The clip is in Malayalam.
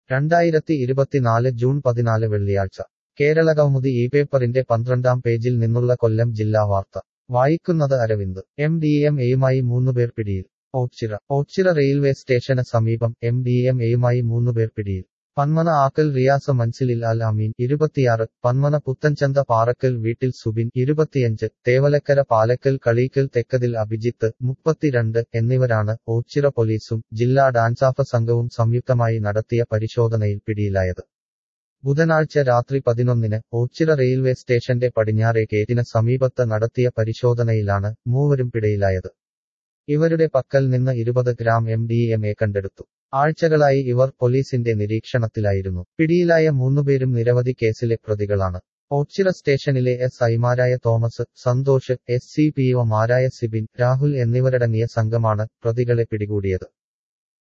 രണ്ടായിരത്തി ഇരുപത്തിനാല് ജൂൺ പതിനാല് വെള്ളിയാഴ്ച കേരളകൗമുദി ഈ പേപ്പറിന്റെ പന്ത്രണ്ടാം പേജിൽ നിന്നുള്ള കൊല്ലം ജില്ലാ വാർത്ത വായിക്കുന്നത് അരവിന്ദ് എം ഡി എം എയുമായി മൂന്നുപേർ പിടിയിൽ ഓച്ചിറ ഓച്ചിറ റെയിൽവേ സ്റ്റേഷന് സമീപം എം ഡി എം എയുമായി മൂന്നുപേർ പിടിയിൽ പന്മന ആക്കൽ റിയാസ മൻസിലിൽ അൽ അമീൻ ഇരുപത്തിയാറ് പന്മന പുത്തൻചന്ത പാറക്കൽ വീട്ടിൽ സുബിൻ ഇരുപത്തിയഞ്ച് തേവലക്കര പാലക്കൽ കളീക്കൽ തെക്കതിൽ അഭിജിത്ത് മുപ്പത്തിരണ്ട് എന്നിവരാണ് ഓച്ചിറ പോലീസും ജില്ലാ ഡാൻസാഫ സംഘവും സംയുക്തമായി നടത്തിയ പരിശോധനയിൽ പിടിയിലായത് ബുധനാഴ്ച രാത്രി പതിനൊന്നിന് ഓച്ചിറ റെയിൽവേ സ്റ്റേഷന്റെ പടിഞ്ഞാറേ ഗേറ്റിന് സമീപത്ത് നടത്തിയ പരിശോധനയിലാണ് മൂവരും പിടിയിലായത് ഇവരുടെ പക്കൽ നിന്ന് ഇരുപത് gram M D M A കണ്ടെടുത്തു ആഴ്ചകളായി ഇവർ പോലീസിന്റെ നിരീക്ഷണത്തിലായിരുന്നു പിടിയിലായ മൂന്നുപേരും നിരവധി കേസിലെ പ്രതികളാണ് ഓച്ചിറ സ്റ്റേഷനിലെ എസ് ഐമാരായ Thomas Santhosh S C P ഒമാരായ സിബിൻ രാഹുൽ എന്നിവരടങ്ങിയ സംഘമാണ് പ്രതികളെ പിടികൂടിയത്